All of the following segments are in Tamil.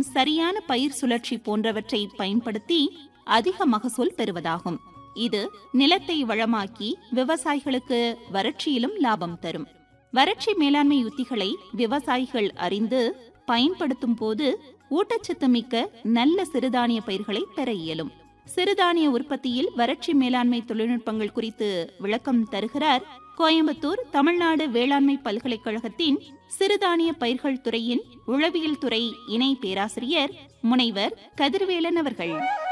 சரியான பயிர் சுழற்சி போன்றவற்றை பயன்படுத்தி அதிக மகசூல் பெறுவதாகும் இது நிலத்தை வளமாக்கி விவசாயிகளுக்கு வறட்சியிலும் லாபம் தரும் வறட்சி மேலாண்மை உத்திகளை விவசாயிகள் அறிந்து பயன்படுத்தும் போது ஊட்டச்சத்து மிக்க நல்ல சிறுதானிய பயிர்களை பெற இயலும் சிறுதானிய உற்பத்தியில் வறட்சி மேலாண்மை தொழில்நுட்பங்கள் குறித்து விளக்கம் தருகிறார் கோயம்புத்தூர் தமிழ்நாடு வேளாண்மை பல்கலைக்கழகத்தின் சிறுதானிய பயிர்கள் துறையின் உளவியல் துறை இணை பேராசிரியர் முனைவர் கதிர்வேலன் அவர்கள்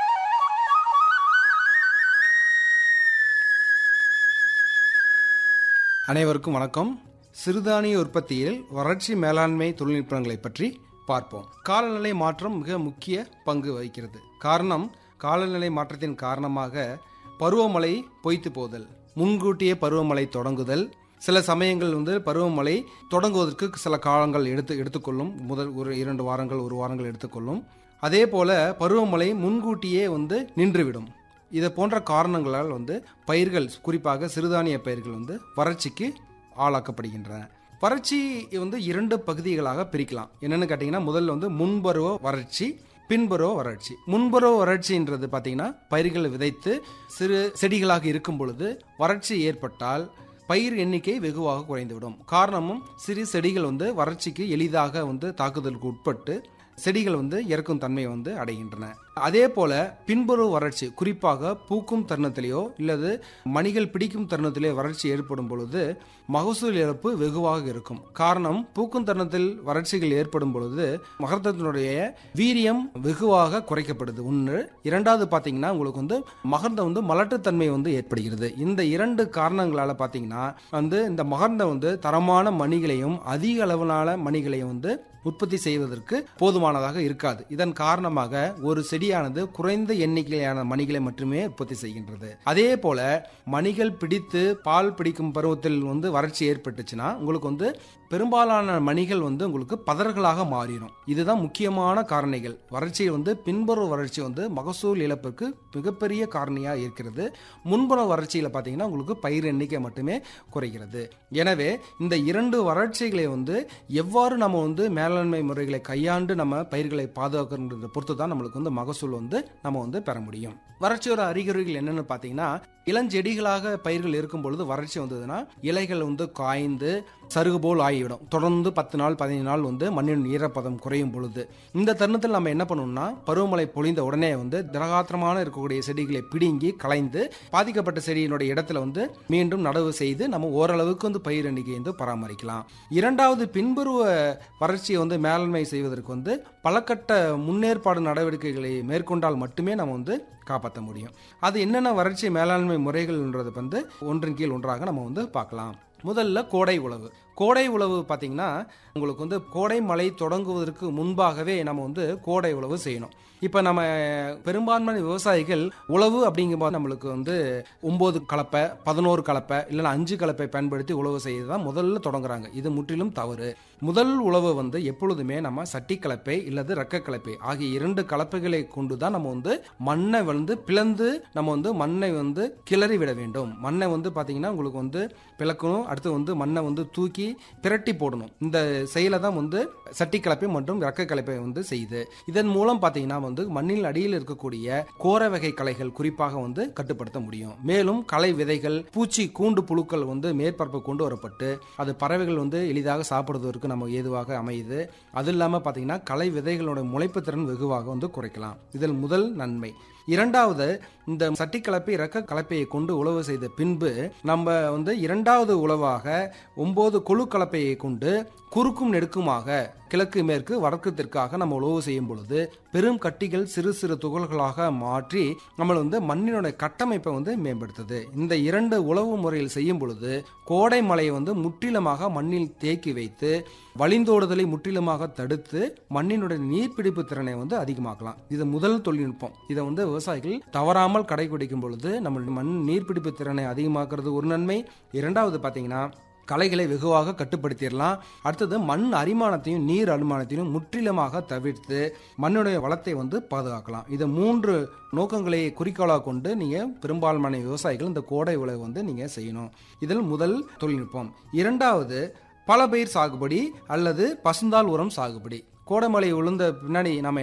அனைவருக்கும் வணக்கம் சிறுதானிய உற்பத்தியில் வறட்சி மேலாண்மை தொழில்நுட்பங்களை பற்றி பார்ப்போம் காலநிலை மாற்றம் மிக முக்கிய பங்கு வகிக்கிறது காரணம் காலநிலை மாற்றத்தின் காரணமாக பருவமழை பொய்த்து போதல் முன்கூட்டியே பருவமழை தொடங்குதல் சில சமயங்கள் வந்து பருவமழை தொடங்குவதற்கு சில காலங்கள் எடுத்து எடுத்துக்கொள்ளும் முதல் ஒரு இரண்டு வாரங்கள் ஒரு வாரங்கள் எடுத்துக்கொள்ளும் அதே போல பருவமழை முன்கூட்டியே வந்து நின்றுவிடும் இதை போன்ற காரணங்களால் வந்து பயிர்கள் குறிப்பாக சிறுதானிய பயிர்கள் வந்து வறட்சிக்கு ஆளாக்கப்படுகின்றன வறட்சி வந்து இரண்டு பகுதிகளாக பிரிக்கலாம் என்னன்னு கேட்டிங்கன்னா முதல்ல வந்து முன்பருவ வறட்சி பின்பருவ வறட்சி முன்பருவ வறட்சின்றது பார்த்தீங்கன்னா பயிர்கள் விதைத்து சிறு செடிகளாக இருக்கும் பொழுது வறட்சி ஏற்பட்டால் பயிர் எண்ணிக்கை வெகுவாக குறைந்துவிடும் காரணமும் சிறு செடிகள் வந்து வறட்சிக்கு எளிதாக வந்து தாக்குதலுக்கு உட்பட்டு செடிகள் வந்து இறக்கும் தன்மை வந்து அடைகின்றன அதே போல பின்புற வறட்சி குறிப்பாக பூக்கும் தருணத்திலேயோ இல்லது மணிகள் பிடிக்கும் தருணத்திலேயோ வறட்சி ஏற்படும் பொழுது மகசூல் இழப்பு வெகுவாக இருக்கும் காரணம் பூக்கும் தருணத்தில் வறட்சிகள் ஏற்படும் பொழுது மகரந்தத்தினுடைய வீரியம் வெகுவாக குறைக்கப்படுது ஒன்று இரண்டாவது பார்த்தீங்கன்னா உங்களுக்கு வந்து மகர்ந்த வந்து மலட்டுத்தன்மை வந்து ஏற்படுகிறது இந்த இரண்டு காரணங்களால பார்த்தீங்கன்னா வந்து இந்த மகர்ந்த வந்து தரமான மணிகளையும் அதிக அளவிலான மணிகளையும் வந்து உற்பத்தி செய்வதற்கு போதுமானதாக இருக்காது இதன் காரணமாக ஒரு செடியானது குறைந்த எண்ணிக்கையிலான மணிகளை மட்டுமே உற்பத்தி செய்கின்றது அதே போல மணிகள் பிடித்து பால் பிடிக்கும் பருவத்தில் வந்து வறட்சி ஏற்பட்டுச்சுன்னா உங்களுக்கு வந்து பெரும்பாலான மணிகள் வந்து உங்களுக்கு பதர்களாக மாறிடும் இதுதான் முக்கியமான காரணிகள் வறட்சி வந்து பின்புற வறட்சி வந்து மகசூல் இழப்புக்கு மிகப்பெரிய காரணியாக இருக்கிறது முன்புற வறட்சியில் பார்த்தீங்கன்னா உங்களுக்கு பயிர் எண்ணிக்கை மட்டுமே குறைகிறது எனவே இந்த இரண்டு வறட்சிகளை வந்து எவ்வாறு நம்ம வந்து மேலாண்மை முறைகளை கையாண்டு நம்ம பயிர்களை பாதுகாக்கிறத பொறுத்து தான் நம்மளுக்கு வந்து மகசூல் வந்து நம்ம வந்து பெற முடியும் வறட்சியோட அறிகுறிகள் என்னன்னு பார்த்தீங்கன்னா இளஞ்செடிகளாக பயிர்கள் இருக்கும் பொழுது வறட்சி வந்ததுன்னா இலைகள் வந்து காய்ந்து சருகு போல் ஆகிவிடும் தொடர்ந்து பத்து நாள் பதினைந்து நாள் வந்து மண்ணின் ஈரப்பதம் குறையும் பொழுது இந்த தருணத்தில் நம்ம என்ன பண்ணணும்னா பருவமழை பொழிந்த உடனே வந்து திரகாத்திரமான இருக்கக்கூடிய செடிகளை பிடுங்கி களைந்து பாதிக்கப்பட்ட செடியினுடைய இடத்துல வந்து மீண்டும் நடவு செய்து நம்ம ஓரளவுக்கு வந்து பயிர் எண்ணிக்கை வந்து பராமரிக்கலாம் இரண்டாவது பின்புருவ வறட்சியை வந்து மேலாண்மை செய்வதற்கு வந்து பலகட்ட முன்னேற்பாடு நடவடிக்கைகளை மேற்கொண்டால் மட்டுமே நம்ம வந்து காப்பாற்ற முடியும் அது என்னென்ன வறட்சி மேலாண்மை முறைகள்ன்றது வந்து ஒன்றின் கீழ் ஒன்றாக நம்ம வந்து பார்க்கலாம் முதல்ல கோடை உழவு கோடை உழவு பார்த்தீங்கன்னா உங்களுக்கு வந்து கோடை மழை தொடங்குவதற்கு முன்பாகவே நம்ம வந்து கோடை உழவு செய்யணும் இப்போ நம்ம பெரும்பான்மையான விவசாயிகள் உழவு அப்படிங்கும்போது நம்மளுக்கு வந்து ஒம்பது கலப்பை பதினோரு கலப்பை இல்லைன்னா அஞ்சு கலப்பை பயன்படுத்தி உழவு செய்து தான் முதல்ல தொடங்குறாங்க இது முற்றிலும் தவறு முதல் உழவு வந்து எப்பொழுதுமே நம்ம சட்டி கலப்பை இல்லது ரெக்க கலப்பை ஆகிய இரண்டு கலப்பைகளை கொண்டு தான் நம்ம வந்து மண்ணை வந்து பிளந்து நம்ம வந்து மண்ணை வந்து கிளறி விட வேண்டும் மண்ணை வந்து பார்த்தீங்கன்னா உங்களுக்கு வந்து பிளக்கணும் அடுத்து வந்து மண்ணை வந்து தூக்கி பிரட்டி போடணும் இந்த செயலை தான் வந்து சட்டி கலப்பை மற்றும் ரெக்க கலப்பை வந்து செய்யுது இதன் மூலம் பார்த்தீங்கன்னா வந்து மண்ணில் அடியில் இருக்கக்கூடிய கோர வகை களைகள் குறிப்பாக வந்து கட்டுப்படுத்த முடியும் மேலும் களை விதைகள் பூச்சி கூண்டு புழுக்கள் வந்து மேற்பரப்பு கொண்டு வரப்பட்டு அது பறவைகள் வந்து எளிதாக சாப்பிடுவதற்கு நம்ம ஏதுவாக அமையுது அது இல்லாமல் பார்த்தீங்கன்னா களை விதைகளோட முளைப்பு திறன் வெகுவாக வந்து குறைக்கலாம் இதில் முதல் நன்மை இரண்டாவது இந்த சட்டி கலப்பை இறக்க கலப்பையை கொண்டு உழவு செய்த பின்பு நம்ம வந்து இரண்டாவது உழவாக ஒன்பது கொழு கலப்பையை கொண்டு குறுக்கும் நெடுக்குமாக கிழக்கு மேற்கு வடக்கு தெற்காக நம்ம உழவு செய்யும் பொழுது பெரும் கட்டிகள் சிறு சிறு துகள்களாக மாற்றி நம்ம வந்து மண்ணினோட கட்டமைப்பை வந்து மேம்படுத்துது இந்த இரண்டு உழவு முறையில் செய்யும் பொழுது கோடை மழையை வந்து முற்றிலுமாக மண்ணில் தேக்கி வைத்து வழிந்தோடுதலை முற்றிலுமாக தடுத்து மண்ணினுடைய நீர்பிடிப்பு திறனை வந்து அதிகமாக்கலாம் இது முதல் தொழில்நுட்பம் இதை வந்து விவசாயிகள் தவறாமல் கடைபிடிக்கும் பொழுது நம்ம மண் நீர்பிடிப்பு திறனை அதிகமாக்குறது ஒரு நன்மை இரண்டாவது பார்த்தீங்கன்னா களைகளை வெகுவாக கட்டுப்படுத்திடலாம் அடுத்தது மண் அரிமானத்தையும் நீர் அரிமானத்தையும் முற்றிலுமாக தவிர்த்து மண்ணுடைய வளத்தை வந்து பாதுகாக்கலாம் இதை மூன்று நோக்கங்களை குறிக்கோளாக கொண்டு நீங்கள் பெரும்பான்மையான விவசாயிகள் இந்த கோடை உழவு வந்து நீங்கள் செய்யணும் இதில் முதல் தொழில்நுட்பம் இரண்டாவது பல பயிர் சாகுபடி அல்லது பசுந்தாள் உரம் சாகுபடி கோடைமழை விழுந்த பின்னாடி நம்ம